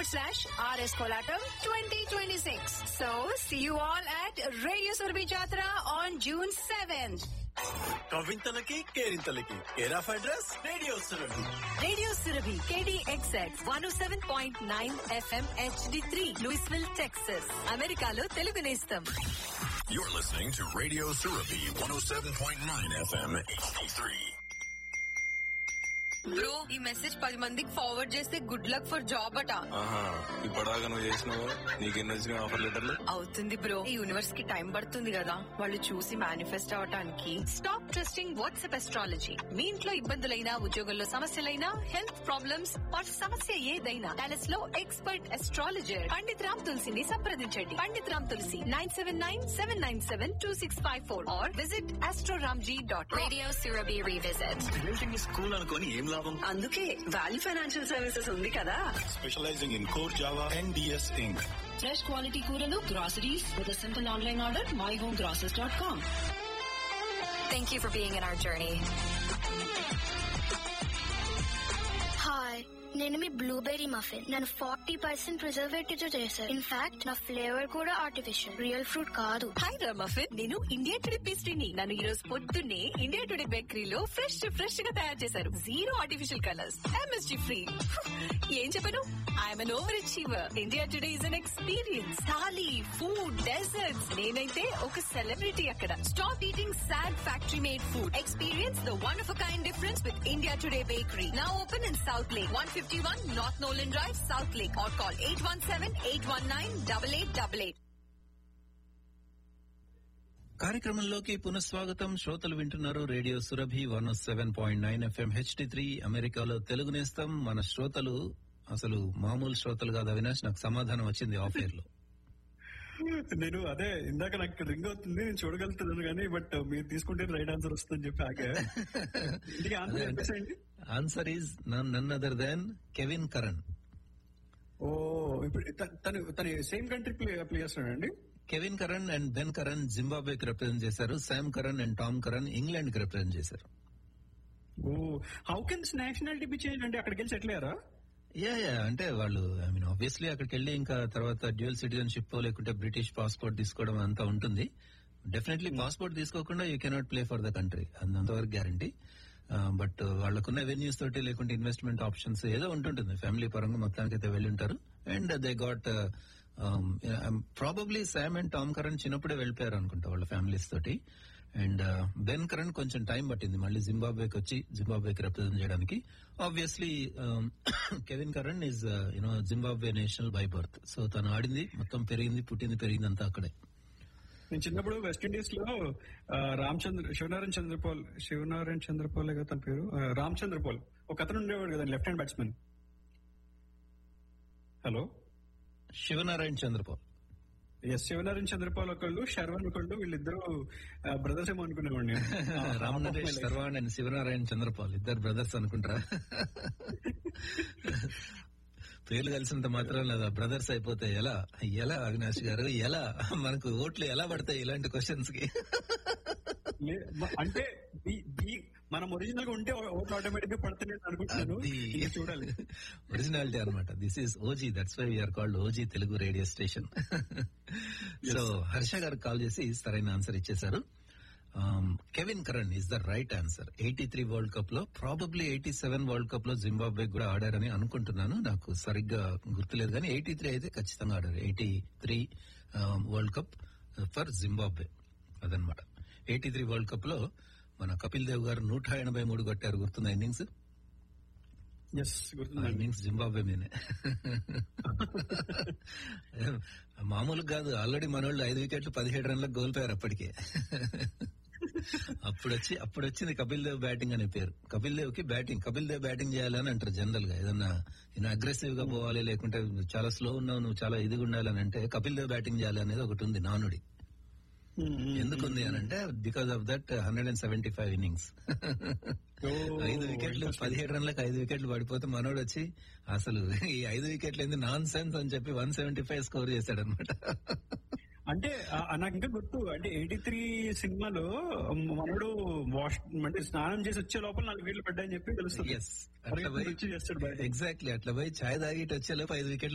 forward slash RS Kolatam 2026. So see you all at Radio Surabhi Jatra on June 7th. కవింతలకి కేరింతలకి care of address radio Surabhi Radio Surabhi, KDXX 107.9 FM HD3, Louisville, Texas. అమెరికాలో తెలుగు నేస్తం You're listening to Radio Surabi 107.9 FM HD3. Bro ఈ message పది మందికి forward చేస్తే good luck for job అట ఆహా ఇప్పటిదాకా నువ్వు చేసినావు నీకెన్ని వచ్చినాయి ఆఫర్ లెటర్లు అవుతుంది బ్రో ఈ యూనివర్స్ కి టైం పడుతుంది కదా వాళ్ళు చూసి మేనిఫెస్ట్ అవటానికి స్టాప్ ట్రస్టింగ్ వాట్సాప్ ఎస్ట్రాలజీ మీ ఇంట్లో ఇబ్బందులైనా ఉద్యోగంలో సమస్యలైనా హెల్త్ ప్రాబ్లమ్స్ వాటి సమస్య ఏదైనా డాలస్ లో ఎక్స్పర్ట్ ఎస్ట్రాలజర్ పండిత్ రామ్ తులసిని సంప్రదించండి Pandit Ram Tulsi nine seven nine seven nine seven two six five four or visit అస్ట్రోరామ్జీ dot radio Surabhi revisit building school అనుకొని ఏం లాభం అందుకే వాల్యూ ఫైనాన్షియల్ సర్వీసెస్ ఉంది కదా specializing in core Java and DS Inc fresh quality కూరలు groceries with simple online order my home groceries dot com thank you for being in our journey hi నేను మీ blueberry muffin నన్ను forty percent preservative తో చేశారు in fact నా flavour కూడా artificial real fruit కాదు hi రామఫిన్ నేను ఇండియా టుడే పేస్ట్రీని నన్ను ఈ రోజు పొద్దున్నే ఇండియా టుడే బేకరీలో ఫ్రెష్ ఫ్రెష్ గా తయారు చేశారు zero artificial colours MSG free ఏం చెప్పను I'm an overachiever India Today is an experience thali food desserts నేనైతే ఒక సెలబ్రిటీ అక్కడ stop eating sad factory made food experience the one of kind difference with India Today bakery now open in South Lake one fifty one North Nolan Drive South Lake or call eight one seven eight one nine double eight double eight కార్యక్రమంలోకి పునఃస్వాగతం శ్రోతలు వింటున్నారు radio Surabhi one seven point nine FM HD three అమెరికాలో తెలుగు నేస్తం మన శ్రోతలు అసలు మామూలు శ్రోతలు కాదు అవినాష్ నాకు సమాధానం వచ్చింది ఆఫ్ ఎయిర్ లో నేను అదే ఇందాక నాకు ఇక్కడ రింగ్ అవుతుంది నేను చూడగలుగుతున్నాను కానీ బట్ మీరు తీసుకుంటే రైట్ ఆన్సర్ వస్తుందని చెప్పి ఆగా ఇంటికి ఆన్సర్ చెప్పేసేయండి answer is none other than Kevin Curran ఓ ఇప్పుడు త- తను తను సేమ్ కంట్రీ ప్లే ప్లే చేస్తున్నాడండి Kevin Curran and Ben Curran జింబాబ్వేకి రిప్రజెంట్ చేశారు Sam Curran and Tom Curran England కి రిప్రజెంట్ చేశారు ఓ how can nationality be change అంటే అక్కడికి వెళ్ళి సెటిల్ అయ్యారా యా యా అంటే వాళ్ళు ఐ మీన్ ఆబ్వియస్లీ అక్కడికి వెళ్ళి ఇంకా తర్వాత డ్యూయల్ సిటిజన్షిప్ లేకుంటే బ్రిటిష్ పాస్పోర్ట్ తీసుకోవడం అంతా ఉంటుంది డెఫినెట్లీ పాస్పోర్ట్ తీసుకోకుండా you cannot play for the country అంతవరకు గ్యారంటీ బట్ వాళ్ళకున్న వెన్యూస్ తోటి లేకుంటే ఇన్వెస్ట్మెంట్ ఆప్షన్స్ ఏదో ఉంటుంటుంది ఫ్యామిలీ పరంగా మొత్తానికి అయితే వెళ్ళి ఉంటారు and they got probably Sam and Tom Curran చిన్నప్పుడే వెళ్ళిపోయారు అనుకుంటా వాళ్ళ ఫ్యామిలీస్ తోటి అండ్ బెన్ కరణ్ కొంచెం టైం పట్టింది మళ్ళీ జింబాబ్వేకి వచ్చి జింబాబ్వేకి రిప్రజెంట్ చేయడానికి obviously Kevin Curran is you know Zimbabwe national by birth so తను ఆడింది మొత్తం పెరిగింది పుట్టింది పెరిగింది అంతా అక్కడే నేను చిన్నప్పుడు వెస్ట్ ఇండీస్ లో ఆ, రామచంద్ర శివనారాయణ చంద్రపాల్ శివనారాయణ చంద్రపాల్ కదా తన పేరు ఆ, రామచంద్రపాల్ ఒక అతను ఉండేవాడు కదా left hand batsmen hello Shivnarine Chanderpaul yes Shivnarine Chanderpaul ఒకళ్ళు శర్వన్ ఒకళ్ళు వీళ్ళిద్దరు బ్రదర్స్ ఏమో అనుకునేవాడిని రామ్ నరేష్ శర్వాణ్ అండ్ శివనారాయణ చంద్రపాల్ ఇద్దరు బ్రదర్స్ అనుకుంటారా పేర్లు కలిసినంత మాత్రం లేదా బ్రదర్స్ అయిపోతే ఎలా ఎలా అవినాష్ గారు ఎలా మనకు ఓట్లు ఎలా పడతాయి ఇలాంటి క్వశ్చన్స్ కి లే- మ- అంటే బి- బి- మనం ఒరిజినల్ గా ఉంటే ఓట్లు ఆటోమేటిక్ గా పడుతున్నాయి అనుకుంటున్నాను ఇంకా చూడాలి ఒరిజినాలిటీ అనమాట this is OG that's why we're called OG Telugu radio station so Harsha garu call చేసి సరైన ఆన్సర్ ఇచ్చేశారు Kevin Curran is the right answer eighty three World Cup లో probably eighty seven World Cup లో జింబాబ్వే కూడా ఆడారని అనుకుంటున్నాను నాకు సరిగ్గా గుర్తులేదు కానీ ఎయిటీ త్రీ అయితే ఖచ్చితంగా ఆడారు eighty three World Cup for Zimbabwe అదనమాట ఎయిటీ త్రీ వరల్డ్ కప్ లో మన కపిల్ దేవ్ గారు నూట ఎనభై మూడు కొట్టారు గుర్తుందా ఇన్నింగ్స్ ఎస్ గుర్తుందండి ఇన్నింగ్స్ జింబాబ్వే మీనే మామూలుగా కాదు ఆల్రెడీ మనోళ్ళు ఐదు వికెట్లు పదిహేడు రన్లకు కోల్పోయారు అప్పటికే అప్పుడు వచ్చి అప్పుడు వచ్చింది కపిల్ దేవ్ బ్యాటింగ్ అనే పేరు కపిల్ దేవ్ కి బ్యాటింగ్ కపిల్ దేవ్ బ్యాటింగ్ చేయాలని అంటారు జనరల్ గా ఏదన్నా నేను అగ్రెసివ్ గా పోవాలి లేకుంటే చాలా స్లో ఉన్నావు నువ్వు చాలా ఇదిగా ఉండాలని అంటే కపిల్ దేవ్ బ్యాటింగ్ చేయాలి అనేది ఒకటి ఉంది నానుడి ఎందుకుంది అని అంటే because of that hundred and seventy five innings ఐదు వికెట్లు పదిహేడు రన్లకు ఐదు వికెట్లు పడిపోతే మనోడు వచ్చి అసలు ఈ ఐదు వికెట్లు ఏంది నాన్ సెన్స్ అని చెప్పి వన్ సెవెంటీ ఫైవ్ స్కోర్ చేశాడు అనమాట అంటే ఆ- ఆ నాకు ఇంకా గుర్తు అంటే ఎయిటీ త్రీ సినిమాలో మనడు వాష్ అంటే స్నానం చేసి వచ్చే లోపల నాలుగు వీళ్ళు పడ్డాయని చెప్పి తెలుస్తుంది ఎస్ అట్లా పోయి వచ్చి చేస్తాడు బయట. ఎగ్జాక్ట్లీ అట్లా పోయి ఛాయ్ తాగి వచ్చేలోపు ఐదు వికెట్లు